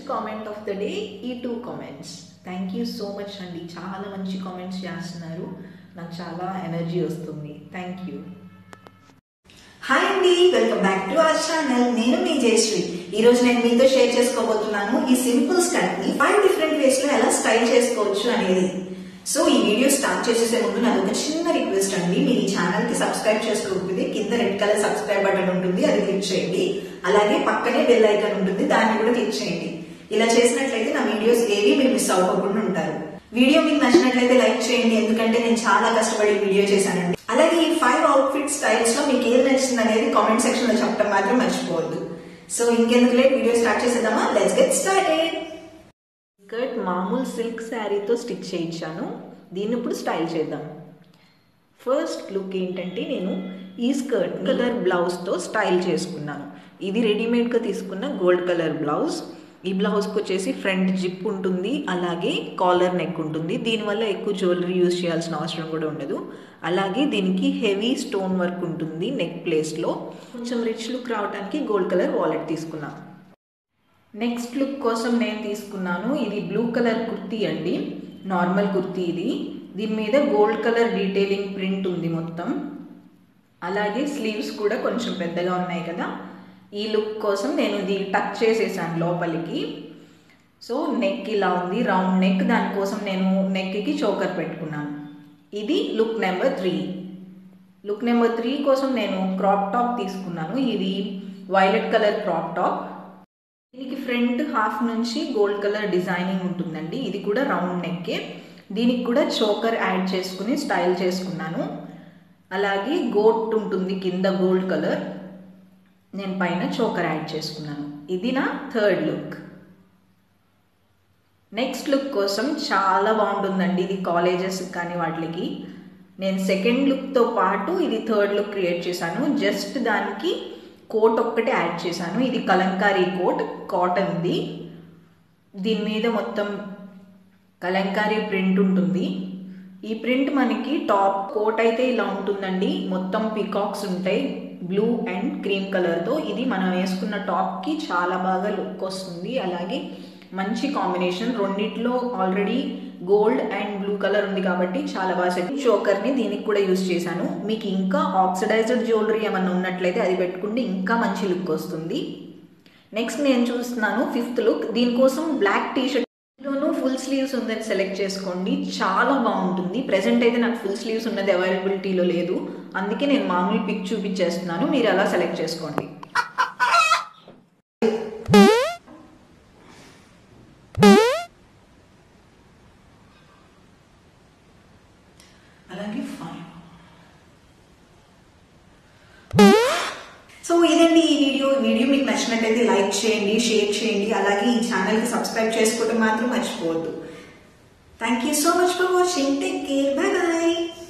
comment of the day ఈ two comments thank you so much అండి చాలా మంచి కామెంట్స్ చేస్తున్నారు నాకు చాలా ఎనర్జీ వస్తుంది థ్యాంక్ యూ హాయ్ అండి welcome back to our channel నేను మీ జయశ్రీ ఈ రోజు నేను మీతో షేర్ చేసుకోబోతున్నాను ఈ సింపుల్ స్కర్ట్ ని ఫైవ్ డిఫరెంట్ వేస్ లో ఎలా స్టైల్ చేసుకోవచ్చు అనేది సో ఈ వీడియో స్టార్ట్ చేసేసే ముందు నాకు ఒక చిన్న రిక్వెస్ట్ అండి మీరు ఈ ఛానల్ కి సబ్స్క్రైబ్ చేసుకోకపోతే కింద రెడ్ కలర్ సబ్స్క్రైబ్ బటన్ ఉంటుంది అది క్లిక్ చేయండి అలాగే పక్కనే బెల్ ఐకాన్ ఉంటుంది దాన్ని కూడా క్లిక్ చేయండి ఇలా చేసినట్లయితే నా వీడియోస్ ఏవి మీరు మిస్ అవ్వకుండా ఉంటారు వీడియో మీకు నచ్చినట్లయితే లైక్ చేయండి ఎందుకంటే నేను చాలా కష్టపడి వీడియో చేశానండి అలాగే ఈ ఫైవ్ అవుట్ఫిట్ స్టైల్స్ లో మీకు ఏది నచ్చింది అనేది కామెంట్ సెక్షన్ లో చెప్పడం మాత్రం మర్చిపోవద్దు సో ఇంకెందుకు లేట్ వీడియో స్టార్ట్ చేసేద్దామా లెట్స్ గెట్ స్టార్టెడ్ స్కర్ట్ మామూలు సిల్క్ శారీతో స్టిచ్ చేయించాను దీన్ని ఇప్పుడు స్టైల్ చేద్దాం ఫస్ట్ లుక్ ఏంటంటే నేను ఈ స్కర్ట్ కలర్ బ్లౌజ్తో స్టైల్ చేసుకున్నాను ఇది రెడీమేడ్గా తీసుకున్న గోల్డ్ కలర్ బ్లౌజ్ ఈ బ్లౌజ్కి వచ్చేసి ఫ్రంట్ జిప్ ఉంటుంది అలాగే కాలర్ నెక్ ఉంటుంది దీనివల్ల ఎక్కువ జ్యువెలరీ యూజ్ చేయాల్సిన అవసరం కూడా ఉండదు అలాగే దీనికి హెవీ స్టోన్ వర్క్ ఉంటుంది నెక్ ప్లేస్లో కొంచెం రిచ్ లుక్ రావడానికి గోల్డ్ కలర్ వాలెట్ తీసుకున్నాను నెక్స్ట్ లుక్ కోసం నేను తీసుకున్నాను ఇది బ్లూ కలర్ కుర్తీ అండి నార్మల్ కుర్తీ ఇది దీని మీద గోల్డ్ కలర్ డీటెయిలింగ్ ప్రింట్ ఉంది మొత్తం అలాగే స్లీవ్స్ కూడా కొంచెం పెద్దగా ఉన్నాయి కదా ఈ లుక్ కోసం నేను ఇది టచ్ చేసేసాను లోపలికి సో నెక్ ఇలా ఉంది రౌండ్ నెక్ దానికోసం నేను నెక్కి చోకర్ పెట్టుకున్నాను ఇది look number three look number three కోసం నేను క్రాప్ టాప్ తీసుకున్నాను ఇది వైలెట్ కలర్ క్రాప్ టాప్ దీనికి ఫ్రంట్ హాఫ్ నుంచి గోల్డ్ కలర్ డిజైనింగ్ ఉంటుందండి ఇది కూడా రౌండ్ నెక్కే దీనికి కూడా చోకర్ యాడ్ చేసుకుని స్టైల్ చేసుకున్నాను అలాగే గోట్ ఉంటుంది కింద గోల్డ్ కలర్ నేను పైన చోకర్ యాడ్ చేసుకున్నాను ఇది నా థర్డ్ లుక్ నెక్స్ట్ లుక్ కోసం చాలా బాగుంటుందండి ఇది కాలేజెస్ కానీ వాటికి నేను సెకండ్ లుక్తో పాటు ఇది థర్డ్ లుక్ క్రియేట్ చేశాను జస్ట్ దానికి కోట్ ఒక్కటే యాడ్ చేశాను ఇది కలంకారీ కోట్ కాటన్ది దీని మీద మొత్తం కలంకారీ ప్రింట్ ఉంటుంది ఈ ప్రింట్ మనకి టాప్ కోట్ అయితే ఇలా ఉంటుందండి మొత్తం పికాక్స్ ఉంటాయి బ్లూ అండ్ క్రీమ్ కలర్తో ఇది మనం వేసుకున్న టాప్కి చాలా బాగా లుక్ వస్తుంది అలాగే మంచి కాంబినేషన్ రెండిట్లో already gold and blue colour ఉంది కాబట్టి చాలా బాగా సెట్ చోకర్ని దీనికి కూడా యూజ్ చేశాను మీకు ఇంకా ఆక్సిడైజ్డ్ జ్యువెలరీ ఏమన్నా ఉన్నట్లయితే అది పెట్టుకుంటే ఇంకా మంచి లుక్ వస్తుంది నెక్స్ట్ నేను చూస్తున్నాను ఫిఫ్త్ లుక్ దీనికోసం బ్లాక్ టీ షర్ట్ లోను ఫుల్ స్లీవ్స్ ఉందని సెలెక్ట్ చేసుకోండి చాలా బాగుంటుంది ప్రెసెంట్ అయితే నాకు ఫుల్ స్లీవ్స్ ఉన్నది అవైలబిలిటీలో లేదు అందుకే నేను మామూలు పిక్ చూపించేస్తున్నాను మీరు అలా సెలెక్ట్ చేసుకోండి అలాగే ఫైవ్ సో ఇదండి ఈ వీడియో ఈ వీడియో మీకు నచ్చినట్టయితే లైక్ చేయండి షేర్ చేయండి అలాగే ఈ ఛానల్కి సబ్స్క్రైబ్ చేసుకోవడం మాత్రం మర్చిపోవద్దు thank you so much for watching take care bye bye